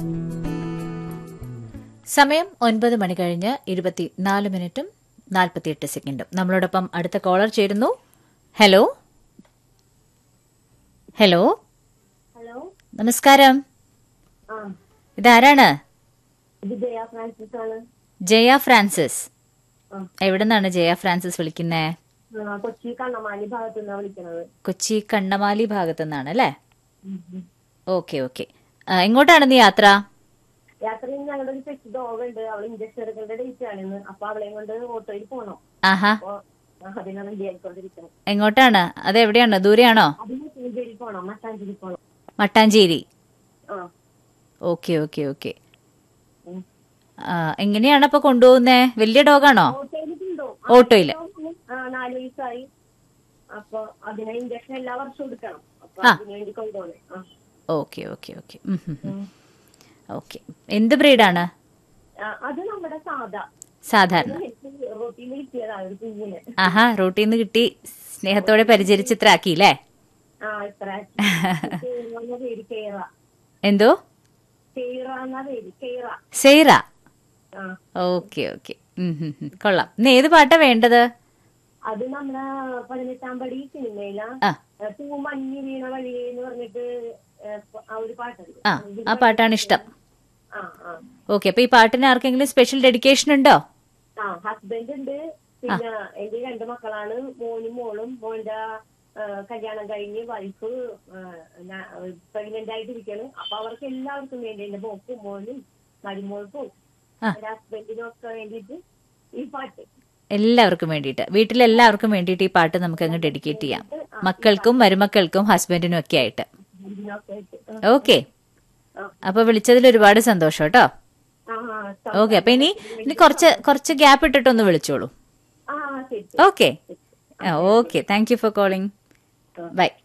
സമയം ഒൻപത് മണി കഴിഞ്ഞ് ഇരുപത്തിനാല് മിനിറ്റും നാൽപ്പത്തിയെട്ട് സെക്കൻഡും നമ്മളോടൊപ്പം അടുത്ത കോളർ ചേരുന്നു ഹലോ ഹലോ ഹലോ നമസ്കാരം ആ ഇതാരാണ് ഇത് ജയ ഫ്രാൻസിസ് ആണ് ജയ ഫ്രാൻസിസ് ആ. എവിടെ നിന്നാണ് ജയ ഫ്രാൻസിസ് വിളിക്കുന്നേ ആ, കൊച്ചി കണ്ണമാലി ഭാഗത്തു നിന്നാണ് വിളിക്കണത് കൊച്ചി കണ്ണമാലി ഭാഗത്തു നിന്നാണ് അല്ലേ ഓക്കെ ഓക്കെ എങ്ങോട്ടാണ് നീ യാത്ര യാത്രയിൽ ഞങ്ങളുടെ ഒരു പെറ്റ് ഡോഗ് ഉണ്ട് അവൾ ഇഞ്ചക്ഷൻ എടുക്കേണ്ട ഡേറ്റ് ആണെന്ന് അപ്പൊ അവളെയും കൊണ്ട് ഓട്ടോയിൽ പോണം ആഹാ അപ്പൊ അതിനെ റെഡി ആയിക്കൊണ്ടിരിക്കണം എങ്ങോട്ടാണ് അത് എവിടെയാണ് ദൂരെയാണോ അതിന് മട്ടാഞ്ചേരി പോണം മട്ടാഞ്ചേരി പോണം മട്ടാഞ്ചേരി ആ ഓക്കെ ഓക്കെ ഓക്കെ ഉം. എങ്ങനെയാണ് അപ്പൊ കൊണ്ടുപോകുന്നേ വലിയ ഡോഗാണോ ഓട്ടോയിൽ കൊണ്ടുപോകും ഓട്ടോയില് ആ നാല് വയസ്സായി അപ്പൊ അതിനെ ഇഞ്ചക്ഷൻ എല്ലാ വർഷവും എടുക്കണം അപ്പൊ ആ. അതിന് വേണ്ടി കൊണ്ടുപോകണേ ആ ഓക്കെ ഓക്കെ ഓക്കെ ഓക്കെ എന്ത് ബ്രീഡാണ് ആ, അത് നമ്മുടെ സാധാ സാധാരണ റോട്ടിയിൽ കിട്ടിയതാണ് ഒരു കുഞ്ഞിനെ ആഹാ റൂട്ടിൽ നിന്ന് കിട്ടി സ്നേഹത്തോടെ പരിചരിച്ച് ഇത്ര ആക്കിയില്ലേ ആ ഇത്ര കേറ എന്ന പേര് കേറ എന്തോ കേറ എന്ന പേര് കേറ സെയ്റ ആ ഓക്കെ ഓക്കെ കൊള്ളാം ഇന്ന് ഏത് പാട്ടാ വേണ്ടത് അത് നമ്മുടെ പതിനെട്ടാം പടി സിനിമയില ആ പൂ മഞ്ഞ് വീണ വഴിയേ എന്ന് പറഞ്ഞിട്ട് ഏ, ആ ഒരു പാട്ടുണ്ട് ആ ആ പാട്ടാണ് ഇഷ്ടം ആ ആ ഓക്കെ അപ്പൊ ഈ പാട്ടിന് ആർക്കെങ്കിലും സ്പെഷ്യൽ ഡെഡിക്കേഷൻ ഉണ്ടോ ആ ഹസ്ബൻഡ് ഉണ്ട് പിന്നെ എന്റെ രണ്ട് മക്കളാണ് മോനും മോളും മോന്റെ ആ, കല്യാണം കഴിഞ്ഞ് വൈഫ് പ്രഗ്നന്റ് ആയിട്ടിരിക്കാണ് അപ്പൊ അവർക്ക് എല്ലാവർക്കും വേണ്ടി എന്റെ മോക്കും മോനും മരുമോൾക്കും ആ. എന്റെ ഹസ്ബൻഡിനും ഒക്കെ വേണ്ടിയിട്ട് ഈ പാട്ട് എല്ലാവർക്കും വേണ്ടിയിട്ട് വീട്ടിലെല്ലാവർക്കും വേണ്ടിയിട്ട് ഈ പാട്ട് നമുക്ക് അങ്ങ് ഡെഡിക്കേറ്റ് ചെയ്യാം മക്കൾക്കും മരുമക്കൾക്കും ഹസ്ബൻഡിനും ഒക്കെ ആയിട്ട് ഇതിനൊക്കെ ആയിട്ട്. ആ, ഓക്കെ ആ. അപ്പൊ വിളിച്ചതിൽ ഒരുപാട് സന്തോഷം കേട്ടോ ആ, ആ, ഓക്കെ അപ്പൊ ഇനി ഇനി കുറച്ച് കുറച്ച് ഗ്യാപ്പ് ഇട്ടിട്ടൊന്ന് വിളിച്ചോളൂ ആ ശരി okay okay thank you for calling by